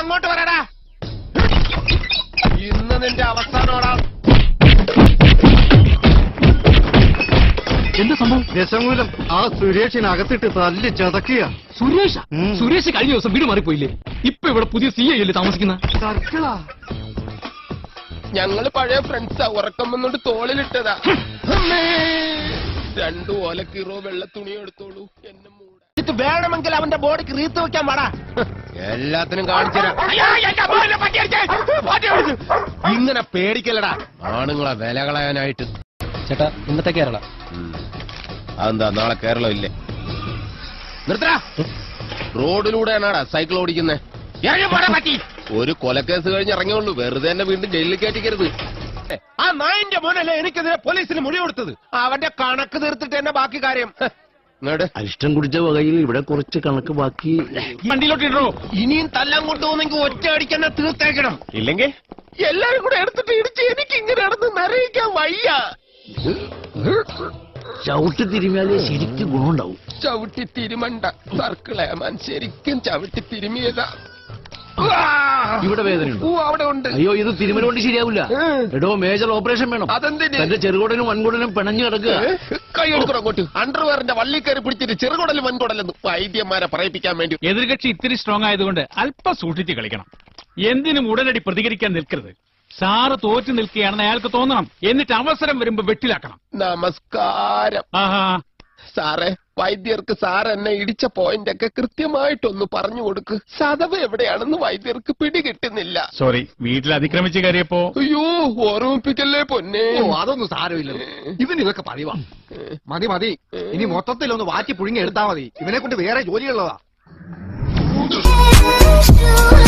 അങ്ങോട്ട് വരടാ ഇന്ന് നിന്റെ അവസാനോടാ എന്താ സംഭവം ദശമൂലം ആ സുരേഷിനകത്തിട്ട് തല്ലി ചതക്കുക സുരേഷ ഉം. സുരേഷ് കഴിഞ്ഞ ദിവസം വീട് മാറിപ്പോയില്ലേ ഇപ്പൊ ഇവിടെ പുതിയ സി ഐ അല്ലേ താമസിക്കുന്ന സർക്കിളാ ഞങ്ങള് പഴയ ഫ്രണ്ട്സാ ഉറക്കം വന്നോണ്ട് തോളിലിട്ടതാ അമ്മേ. രണ്ടു ഓലക്കീറോ വെള്ള തുണിയോ എടുത്തോളൂ എന്നെ മൂടാൻ. ഇത് വേണമെങ്കിൽ അവന്റെ ബോഡിക്ക് റീത്ത് വെക്കാൻ പാടാ എല്ലാത്തിനും കാണിച്ചുതരാം ഇങ്ങനെ പേടിക്കലടാ ആണുങ്ങളെ വില കളയാനായിട്ട് ചേട്ടാ ഇന്നത്തെ കേരള ഉം. അതെന്താ നാളെ കേരളം ഇല്ലേ നിർത്തടാ റോഡിലൂടെയാണാടാ സൈക്കിൾ ഓടിക്കുന്നേ ഒരു കൊലക്കേസ് കഴിഞ്ഞ് ഇറങ്ങിയുള്ളൂ വെറുതെ എന്നെ വീണ്ടും ജയിലിൽ കയറ്റിക്കരുത് ആ നായിന്റെ മോനല്ലേ എനിക്കെതിരെ പോലീസിന് മൊഴി കൊടുത്തത് അവന്റെ കണക്ക് തീർത്തിട്ട് എന്നെ ബാക്കി കാര്യം ഹ്. ഇങ്ങോട്ട് അരിഷ്ടം കുടിച്ച വകയിൽ ഇവിടെ കുറച്ച് കണക്ക് ബാക്കി വണ്ടിയിലോട്ട് ഇടോ ഇനിയും തല്ലാൻ കൊണ്ടുപോകുന്നെങ്കിൽ ഒറ്റ അടിക്കന്നെ തീർത്തേക്കണം ഇല്ലെങ്കിൽ എല്ലാരും കൂടെ എടുത്തിട്ട് ഇടിച്ച് എനിക്ക് ഇങ്ങനെ നടന്ന് നിറയിക്കാൻ വയ്യ ചവിട്ട് തിരുമിയാലേ ശരിക്കും ഗുണമുണ്ടാവും ചവിട്ടി തിരുമണ്ട സർക്കിളേമാൻ ശരിക്കും ചവിട്ടി തിരുമിയതാ ഇവിടെ വേദനയുണ്ടോ ഓ അവിടെ ഉണ്ട് അയ്യോ ഇത് തിരുമല കൊണ്ട് ശരിയാവില്ല എടോ മേജർ ഓപ്പറേഷൻ വേണം അതെന്തിന് തന്റെ ചെറുകുടനും വൻകുടനും പിണഞ്ഞു കിടക്കുക കൈ എടുക്കണം അങ്ങോട്ട് അണ്ടർവെയറിന്റെ വള്ളി കയറി പിടിച്ചിട്ട് ചെറുകുടലും വൻകുടലെന്ന് വൈദ്യന്മാരെ പറയിപ്പിക്കാൻ വേണ്ടി എതിർകക്ഷി ഇത്തിരി സ്ട്രോങ് ആയതുകൊണ്ട് അല്പം സൂക്ഷിച്ച് കളിക്കണം എന്തിനും ഉടനടി പ്രതികരിക്കാൻ നിൽക്കരുത് സാറ് തോറ്റു നിൽക്കുകയാണെന്ന് അയാൾക്ക് തോന്നണം എന്നിട്ട് അവസരം വരുമ്പോ വെട്ടിലാക്കണം നമസ്കാരം ആഹാ സാറേ വൈദ്യർക്ക് സാർ എന്നെ ഇടിച്ച പോയിന്റ് ഒക്കെ കൃത്യമായിട്ടൊന്ന് പറഞ്ഞു കൊടുക്ക് ചതവ് എവിടെയാണെന്ന് വൈദ്യർക്ക് പിടികിട്ടുന്നില്ല സോറി വീട്ടിൽ അതിക്രമിച്ച് കയറിയപ്പോ അയ്യോ ഓർമ്മിപ്പിക്കല്ലേ പൊന്നെ ഓ അതൊന്നും സാരമില്ല ഇവന് ഇതൊക്കെ പതിവാ മതി മതി ഇനി മൊത്തത്തിൽ ഒന്ന് വാറ്റി പുഴുങ്ങി എടുത്താ മതി ഇവനെ കൊണ്ട് വേറെ ജോലിയുള്ളതാ Hey,